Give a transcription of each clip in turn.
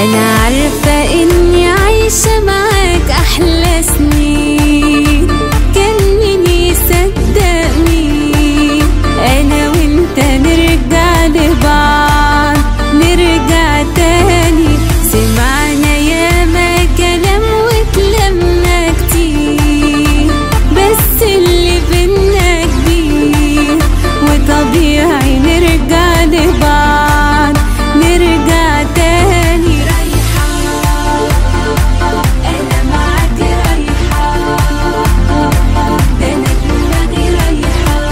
انا عارفة اني عايشة معاك احلى سنين كان مين يصدقني انا وانت نرجع لبعض نرجع تاني سمعنا ياما كلام وكلامنا كتير بس اللي بينا كبير وطبيعي نرجع لبعض نرجع تاني رايحة أنا معاك رايحة ده أنا دماغي رايحة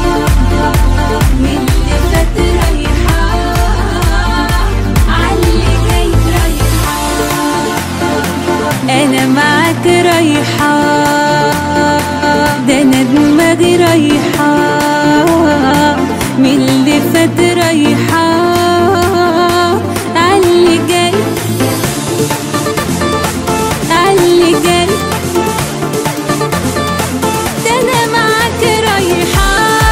من اللي فات رايحة عاللي جاي رايحة أنا معاك رايحة ده أنا دماغي رايحة من اللي فات رايحة عاللي جاي عاللي جاي ده أنا معاك رايحة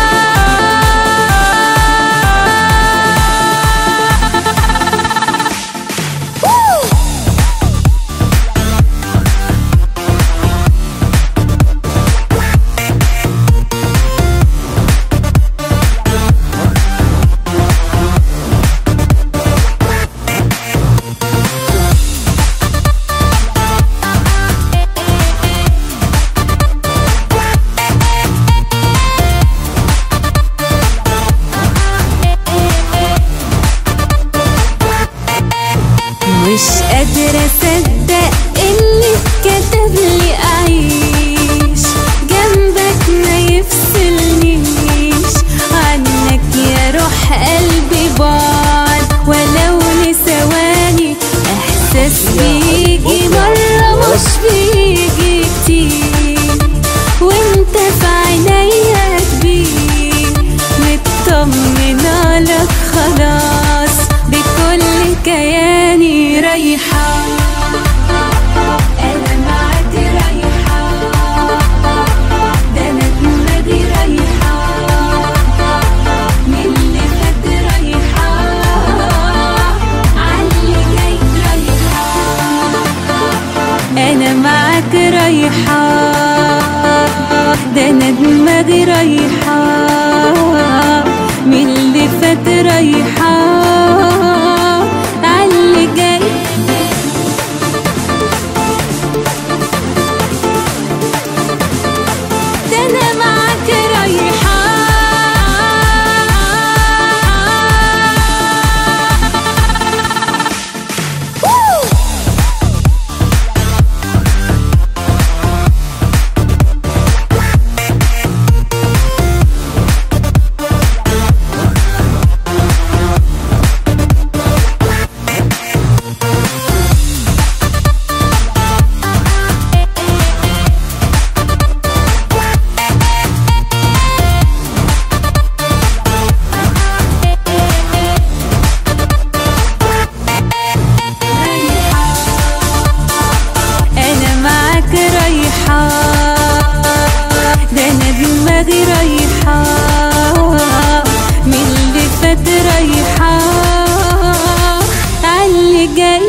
مش قادرة أصدق اللي كتب لي أعيش جنبك ما يفصلنيش عنك يا روح قلبي بعد ولو لثواني إحساس بيجي مرة مش بيجي كتير وانت في عينيا كبير مطمنة لك خلاص بكل كياني رايحة أنا معاك رايحة ده أنا دماغي رايحة من اللي فات رايحة عاللي جاي رايحة أنا معاك رايحة ده أنا دماغي رايحة من اللي فات رايحة عاللي جاي ده أنا معاك رايحة انا معاك رايحة ده انا دماغي رايحة من اللي فات رايحة عاللي جاي